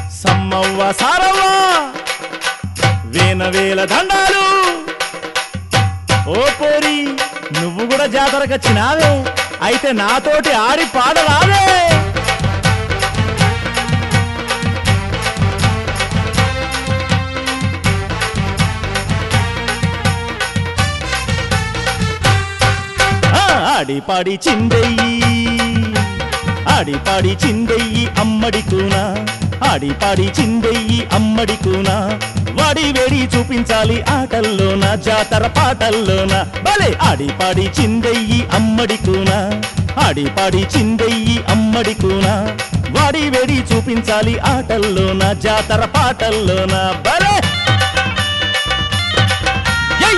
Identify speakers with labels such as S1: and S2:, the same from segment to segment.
S1: సమ్మవ్వ సారవ్వ వేన వేల దండాలు ఓ పోరి నువ్వు కూడా జాతరకు వచ్చినావే అయితే నాతోటి ఆడి పాడరావే ఆ, ఆడి పాడి చిందెయ్యి ఆడి పాడి చిందెయ్యి అమ్మడి కూనా ఆడి పాడి చిందెయ్యి అమ్మడి కూనా వాడి వేడి చూపించాలి ఆటల్లోన జాతర పాటల్లోన భలే ఆడి పాడి చిందెయ్యి అమ్మడి కూనా ఆడి పాడి చిందెయ్యి అమ్మడి కూనా వాడి వేడి చూపించాలి ఆటల్లోన జాతర పాటల్లోన భలే యై!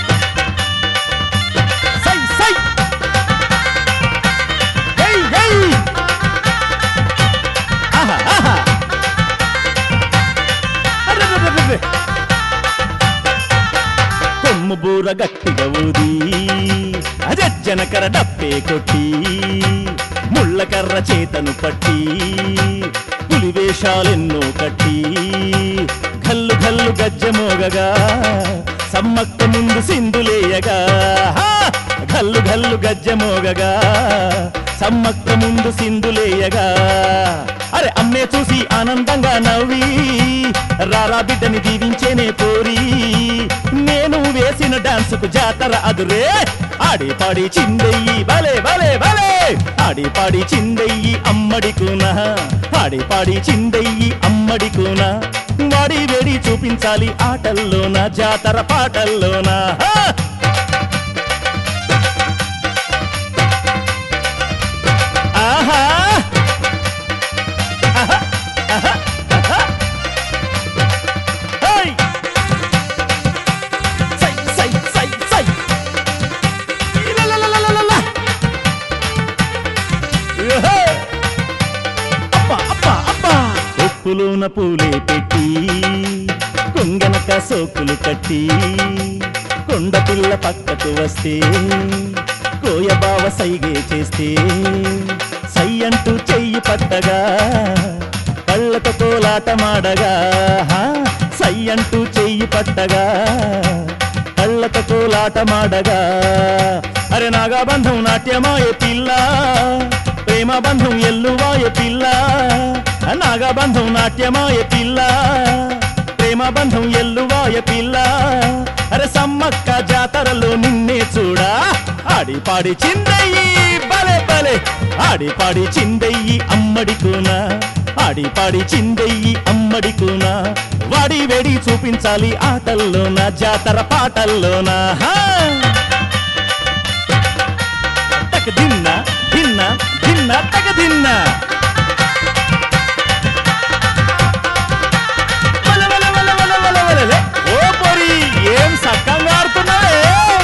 S1: సై సై Hey, hey! ఆహా, ఆహా. అర్రర్రర్రర్ర. కొమ్ము బూర గట్టిగా ఊది అజజ్జనకర డప్పే కొట్టి ముళ్ళకర్ర చేతను పట్టి పులివేషాలెన్నో కట్టి గల్లు గల్లు గజ్జమోగగా సమ్మక్క ముందు సింధులేయగా హా! గల్లు గల్లు గజ్జమోగగా సమ్మక్క ముందు సింధులేయగా అరే అమ్మే చూసి ఆనందంగా నవ్వి రారా బిడ్డని దీవించేనే పోరి నేను వేసిన డాన్స్ కు జాతర అదురే ఆడి పాడి చిందెయ్యి భలే భలే భలే ఆడి పాడి చిందెయ్యి అమ్మడి కూన ఆడి పాడి చిందెయ్యి అమ్మడి కూన వాడి వేడి చూపించాలి ఆటల్లోన జాతర పాటల్లోన హా! ఆహా ఆహా! ఆహా! ఆహా! హై! సై సై సై సై ఇలలలలలలల! యహే! అబ్బా అబ్బా అబ్బా ఉప్పులోన పూలే పెట్టి కొంగనక సోకులు కట్టి కొండ పిల్ల పక్కకు వస్తే కోయబావ సైగే చేస్తే సై అంటూ చెయ్యి పట్టగా కళ్ళతో కోలాటమాడగా హా, సై అంటూ చెయ్యి పట్టగా కళ్ళతో కోలాటమాడగా అరే నాగాబంధం నాట్యమాయ పిల్ల ప్రేమ బంధం ఎల్లువాయ పిల్ల నాగాబంధం నాట్యమాయ పిల్ల ప్రేమ బంధం ఎల్లువాయ పిల్ల అరే సమ్మక్క జాతరలో నిన్నే చూడా ఆడి పాడి చిందయ్యి బలే బలే ఆడి పాడి చిందయ్యి అమ్మడి కూనా ఆడి పాడి చిందయ్యి అమ్మడి కూనా వాడి వేడి చూపించాలి ఆటల్లోన జాతర పాటల్లోన హా! తక దిన్న దిన్న దిన్న తక దిన్న వల వల వల వల వల వలలే. ఓ పొరి ఏం సక్కంగా ఆడుతున్నావే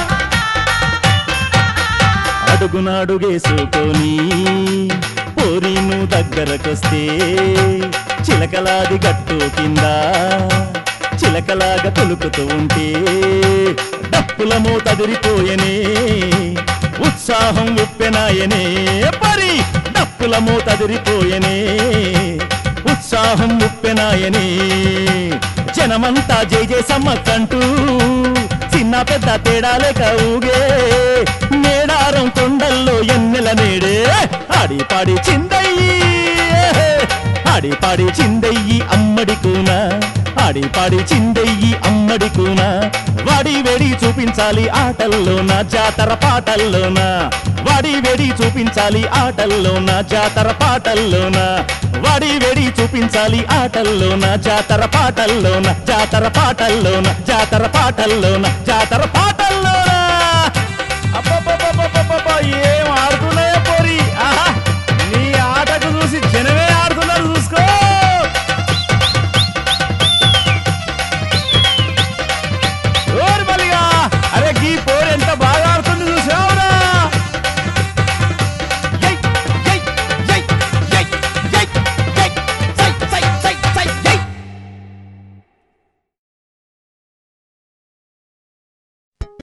S1: అడుగునాడుగేసుకొని పోరీను దగ్గరకొస్తే చిలకలాది గట్టు కింద చిలకలాగా తొలుకుతూ ఉంటే డప్పుల మూతదిరిపోయనే ఉత్సాహం ఉప్పెనాయనే పరి డప్పుల మూతదిరిపోయనే ఉత్సాహం ఉప్పెనాయనే జనమంతా జై జై సమ్మక్కంటూ చిన్న పెద్ద తేడాలేక ఊగే మేడారం కొండల్లో ఎన్నెల నేడే ఆడి పాడి చిందయ్యి ఆడి పాడి చిందయ్యి అమ్మడి కూన ఆడి పాడి చిందయ్యి అమ్మడి కూన వాడి వేడి చూపించాలి ఆటల్లోన జాతర పాటల్లోన వాడి వేడి చూపించాలి ఆటల్లోన జాతర పాటల్లోన వాడి వేడి చూపించాలి ఆటల్లోన జాతర పాటల్లోన జాతర పాటల్లోన జాతర పాటల్లోన జాతర పాట